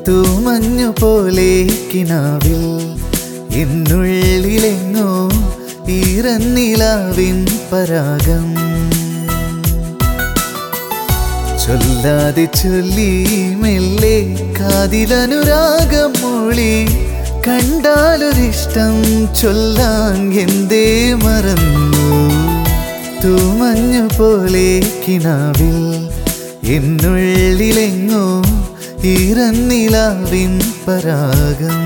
തൂമഞ്ഞു പോലെ കിനാവിൽ എന്നുള്ളിലെങ്ങോ ഈറന്നിലാവിൻ പരാഗം ചൊല്ലാതെ ചൊല്ലി മെല്ലെ കാതിലനുരാഗം മൂളി കണ്ടാലൊരിഷ്ടം ചൊല്ലാൻ എന്തേ മറന്നു തൂമഞ്ഞു പോലെ കിനാവിൽ എന്നുള്ളിലെങ്ങോ ഈറന്നിലാവിൻ പരാഗം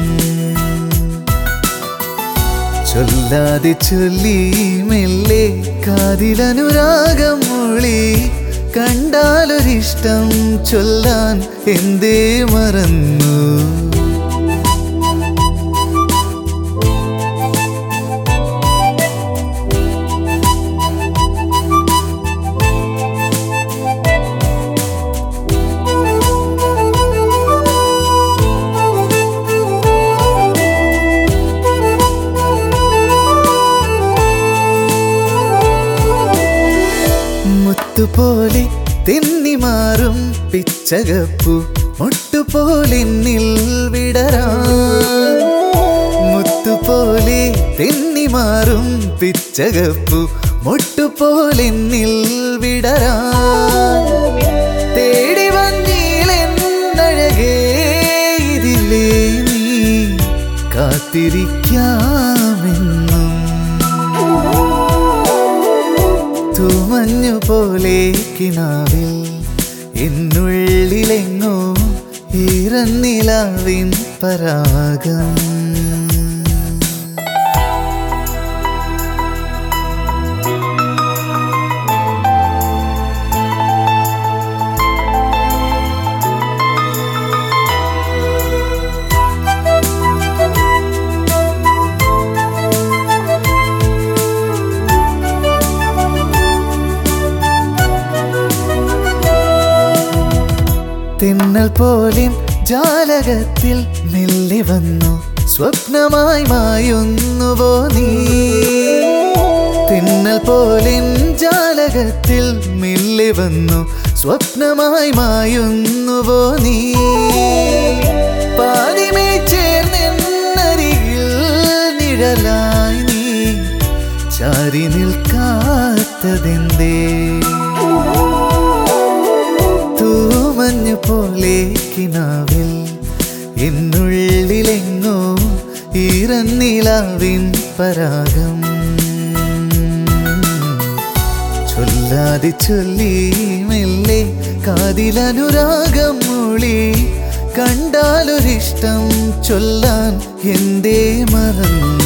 ചൊല്ലാതെ ചൊല്ലി മെല്ലെ കാതിലനുരാഗം മൂളി കണ്ടാലൊരിഷ്ടം ചൊല്ലാൻ എന്തേ മറന്നു മുത്തുപോലെ തെന്നിമാറും പിച്ചകപ്പു മുട്ടുപോലെന്നിൽ വിടരാ മുത്തുപോലെ തെന്നിമാറും പിച്ചകപ്പു മുട്ടുപോലെന്നിൽ വിടരാ തേടി വന്നീലെന്നഴകേ ഇതിലേ നീ കാത്തിരിക്കാമെന്നും തൂമഞ്ഞു പോലെ കിനാവിൽ എന്നുള്ളിലെങ്ങോ ഈറന്നിലാവിൻ പരാഗം തിന്നൽ പോലിൻ ജാലകത്തിൽ മെല്ലെ വന്നു സ്വപ്നമായി മായുന്നുവോ നീ തിന്നൽ പോലിൻ ജാലകത്തിൽ മെല്ലെ വന്നു സ്വപ്നമായി മായുന്നുവോ നീ പാതിമേ ചേർന്നെന്നരികിൽ നിഴലായി നീ ചാരി നിൽക്കാത്തതെന്തേ തൂമഞ്ഞു പോലെ കിനാവിൽ എന്നുള്ളിലെങ്ങോ ഈറന്നിലാവിൻ പരാഗം ചൊല്ലാതെ ചൊല്ലി മെല്ലെ കാതിലനുരാഗം മൂളി കണ്ടാലൊരിഷ്ടം ചൊല്ലാൻ എന്തേ മറന്നു